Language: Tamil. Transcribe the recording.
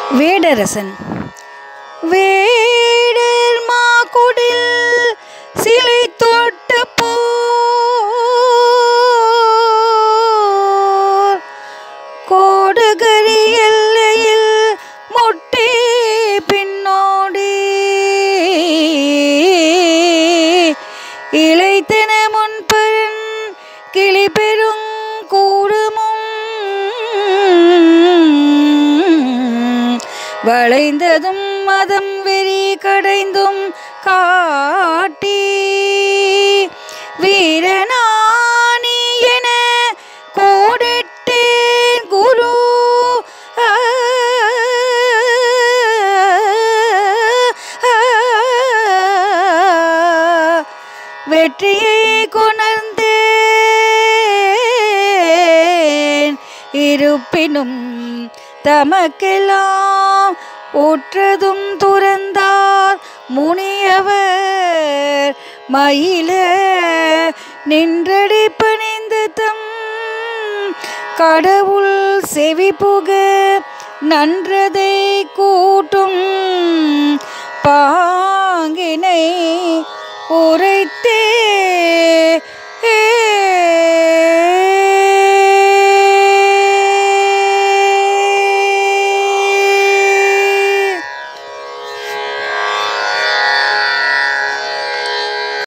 வேடரசன் வேடர் மாகுடில் சிலை தொட்ட போர் கோடுகரி எல்லையில் முட்டி பின்னோடி இளைத்தன முன்பெருன் கிளி பெருங் கூடுமும் வளைந்ததும் மதம் வெறி கடைந்தும் காட்டி வீரனானி என கோடிட்டேன் குரு ஆ, வெற்றியை கொணர்ந்தேன் இருப்பினும் தமக்கெல்லாம் உற்றதும் துறந்தார் முனியவர் மயில நின்றடி பணிந்து தம் கடவுள் செவி புக நன்றதை கூட்டும் பாங்கினை உரைத்தே